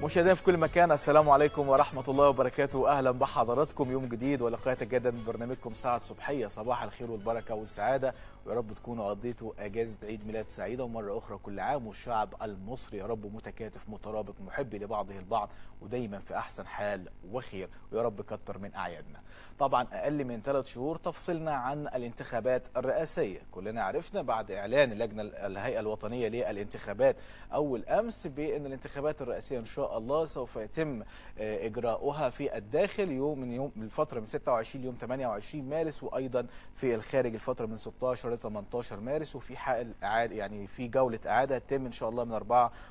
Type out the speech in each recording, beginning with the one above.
مشاهدينا في كل مكان السلام عليكم ورحمة الله وبركاته أهلا بحضراتكم يوم جديد ولقاء يتجدد من برنامجكم ساعة صبحية صباح الخير والبركة والسعادة ويا رب تكونوا قضيتوا أجازة عيد ميلاد سعيدة ومرة أخرى كل عام والشعب المصري يا رب متكاتف مترابط محب لبعضه البعض ودايما في أحسن حال وخير ويا رب كتر من أعيادنا طبعا أقل من ثلاث شهور تفصلنا عن الانتخابات الرئاسية كلنا عرفنا بعد إعلان اللجنة الهيئة الوطنية للانتخابات أول أمس بأن الانتخابات الرئاسية إن شاء الله سوف يتم إجراؤها في الداخل يوم من يوم من الفترة من 26 ليوم 28 مارس وأيضا في الخارج الفترة من 16 ل 18 مارس وفي حال إعادة يعني في جولة إعادة تتم إن شاء الله من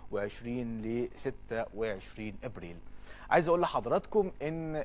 24 ل 26 إبريل. عايز اقول لحضراتكم ان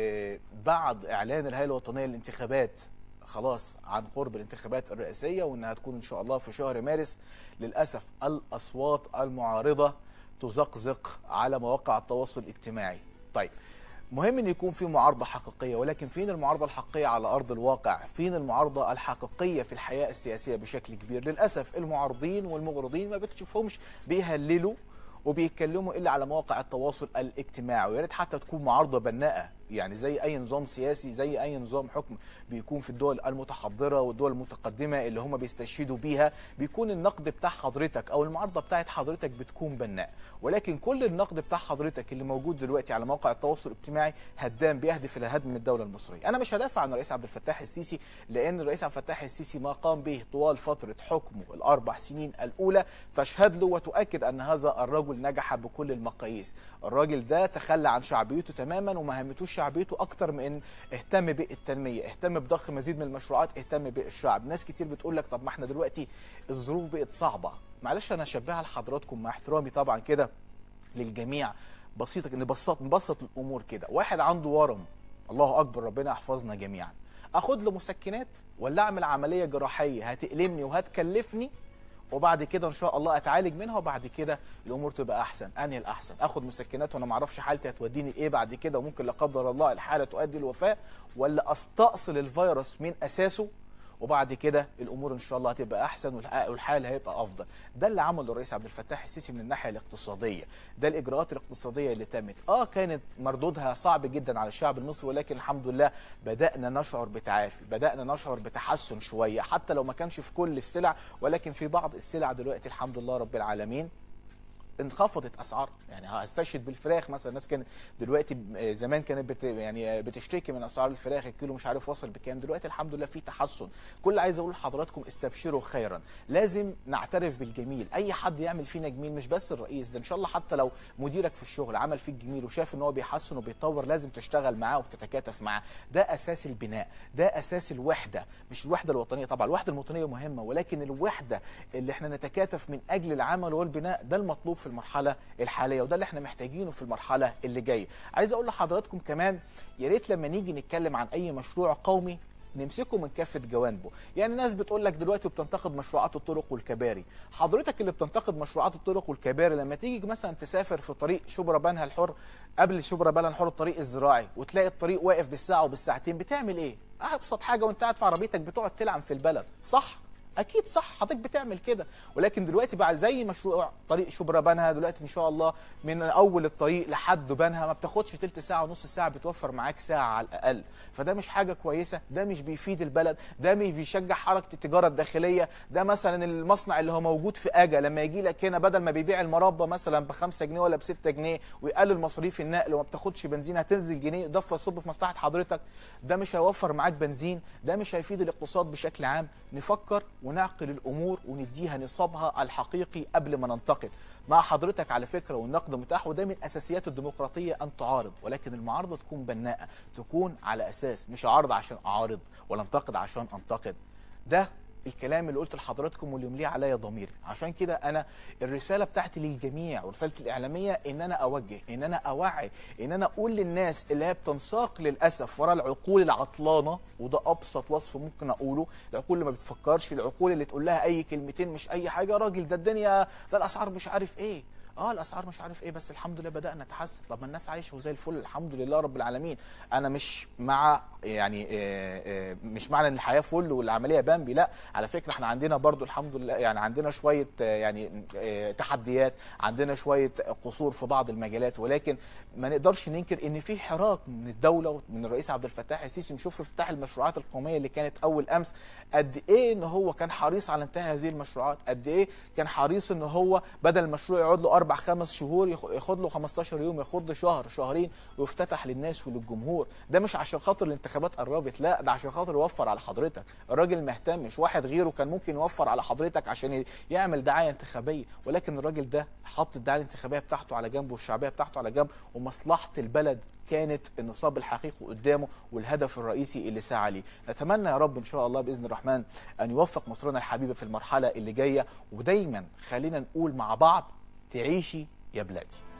بعد اعلان الهيئه الوطنيه للانتخابات خلاص عن قرب الانتخابات الرئاسيه وانها هتكون ان شاء الله في شهر مارس للاسف الاصوات المعارضه تزقزق على مواقع التواصل الاجتماعي. طيب مهم ان يكون في معارضه حقيقيه ولكن فين المعارضه الحقيقيه على ارض الواقع؟ فين المعارضه الحقيقيه في الحياه السياسيه بشكل كبير؟ للاسف المعارضين والمغرضين ما بتشوفهمش بيهللوا وبيتكلموا الا على مواقع التواصل الاجتماعي ويا ريت حتى تكون معارضه بناءه يعني زي اي نظام سياسي زي اي نظام حكم بيكون في الدول المتحضره والدول المتقدمه اللي هم بيستشهدوا بيها بيكون النقد بتاع حضرتك او المعارضه بتاعت حضرتك بتكون بناء ولكن كل النقد بتاع حضرتك اللي موجود دلوقتي على مواقع التواصل الاجتماعي هدام بيهدف الى هدم الدوله المصريه انا مش هدافع عن الرئيس عبد الفتاح السيسي لان الرئيس عبد الفتاح السيسي ما قام به طوال فتره حكمه الاربع سنين الاولى تشهد له وتؤكد ان هذا الرجل نجح بكل المقاييس الراجل ده تخلى عن شعبيته تماما وما همتوش شعبيته اكتر من ان اهتم بالتنميه اهتم بضخ مزيد من المشروعات اهتم بالشعب ناس كتير بتقول لك طب ما احنا دلوقتي الظروف بقت صعبه معلش انا اشبهها لحضراتكم مع احترامي طبعا كده للجميع بسيطه نبسط نبسط الامور كده واحد عنده ورم الله اكبر ربنا يحفظنا جميعا اخد له مسكنات ولا اعمل عمليه جراحيه هتألمني وهتكلفني وبعد كده ان شاء الله اتعالج منها وبعد كده الامور تبقى احسن انهي الاحسن اخد مسكنات وانا ما اعرفش حالتي هتوديني لايه بعد كده وممكن لا قدر الله الحاله تؤدي للوفاه ولا استأصل الفيروس من اساسه وبعد كده الامور ان شاء الله هتبقى احسن والحال هيبقى افضل ده اللي عمله الرئيس عبد الفتاح السيسي من الناحيه الاقتصاديه ده الاجراءات الاقتصاديه اللي تمت اه كانت مردودها صعب جدا على الشعب المصري ولكن الحمد لله بدانا نشعر بتعافي بدانا نشعر بتحسن شويه حتى لو ما كانش في كل السلع ولكن في بعض السلع دلوقتي الحمد لله رب العالمين انخفضت اسعار يعني هستشهد بالفراخ مثلا الناس كانت دلوقتي زمان كانت بت يعني بتشتكي من اسعار الفراخ الكيلو مش عارف وصل بكام دلوقتي الحمد لله في تحسن كل عايز اقول لحضراتكم استبشروا خيرا لازم نعترف بالجميل اي حد يعمل فينا جميل مش بس الرئيس ده ان شاء الله حتى لو مديرك في الشغل عمل فيك جميل وشاف ان هو بيحسن وبيطور لازم تشتغل معاه وبتتكاتف معاه ده اساس البناء ده اساس الوحده مش الوحده الوطنيه طبعا الوحده الوطنيه مهمه ولكن الوحده اللي احنا نتكاتف من اجل العمل والبناء ده المطلوب في المرحله الحاليه وده اللي احنا محتاجينه في المرحله اللي جايه عايز اقول لحضراتكم كمان يا ريت لما نيجي نتكلم عن اي مشروع قومي نمسكه من كافه جوانبه يعني ناس بتقول لك دلوقتي بتنتقد مشروعات الطرق والكباري حضرتك اللي بتنتقد مشروعات الطرق والكباري لما تيجي مثلا تسافر في طريق شبرا بنها الحر قبل شبرا بنها الحر الطريق الزراعي وتلاقي الطريق واقف بالساعه وبالساعتين بتعمل ايه ابسط حاجه وانت قاعد في عربيتك بتقعد تلعب في البلد صح اكيد صح حضرتك بتعمل كده ولكن دلوقتي بعد زي مشروع طريق شبرا بنها دلوقتي ان شاء الله من اول الطريق لحد بنها ما بتاخدش تلت ساعه ونص ساعه بتوفر معاك ساعه على الاقل فده مش حاجه كويسه ده مش بيفيد البلد ده مش بيشجع حركه التجاره الداخليه ده مثلا المصنع اللي هو موجود في اجا لما يجي لك هنا بدل ما بيبيع المربى مثلا ب 5 جنيه ولا ب 6 جنيه ويقلل مصاريف النقل وما بتاخدش بنزين هتنزل جنيه اضافه صب في مصلحه حضرتك ده مش هيوفر معاك بنزين ده مش هيفيد الاقتصاد بشكل عام نفكر ونعقل الامور ونديها نصابها الحقيقي قبل ما ننتقد مع حضرتك على فكره والنقد متاح وده من اساسيات الديمقراطيه ان تعارض ولكن المعارضه تكون بناءه تكون على اساس مش اعارض عشان اعارض ولا انتقد عشان انتقد ده الكلام اللي قلت لحضراتكم واللي يمليه عليا ضميري عشان كده انا الرساله بتاعتي للجميع ورسالتي الاعلاميه ان انا اوجه ان انا اوعي ان انا اقول للناس اللي هي بتنساق للاسف ورا العقول العطلانه وده ابسط وصف ممكن اقوله العقول اللي ما بتفكرش العقول اللي تقول لها اي كلمتين مش اي حاجه يا راجل ده الدنيا ده الاسعار مش عارف ايه اه الاسعار مش عارف ايه بس الحمد لله بدانا نتحسن طب ما الناس عايشه وزي الفل الحمد لله رب العالمين انا مش مع يعني آه، آه، مش معنى ان الحياه فل والعمليه بامبي لا على فكره احنا عندنا برضو الحمد لله يعني عندنا شويه آه، يعني آه، تحديات عندنا شويه قصور في بعض المجالات ولكن ما نقدرش ننكر ان في حراك من الدوله ومن الرئيس عبد الفتاح السيسي نشوف افتتاح المشروعات القوميه اللي كانت اول امس قد ايه ان هو كان حريص على انتهاء هذه المشروعات قد ايه كان حريص ان هو بدل المشروع يقعد له اربع خمس شهور ياخ- ياخد له 15 يوم ياخد له شهر شهرين ويفتتح للناس وللجمهور ده مش عشان خاطر الانتخابات قربت لا ده عشان خاطر يوفر على حضرتك الراجل مهتم مش واحد غيره كان ممكن يوفر على حضرتك عشان ي- يعمل دعايه انتخابيه ولكن الراجل ده حط الدعايه الانتخابيه بتاعته على جنب والشعبيه بتاعته على جنب ومصلحه البلد كانت النصاب الحقيقي قدامه والهدف الرئيسي اللي سعى ليه نتمنى يا رب ان شاء الله باذن الرحمن ان يوفق مصرنا الحبيبه في المرحله اللي جايه ودايما خلينا نقول مع بعض تعيشي يا بلادي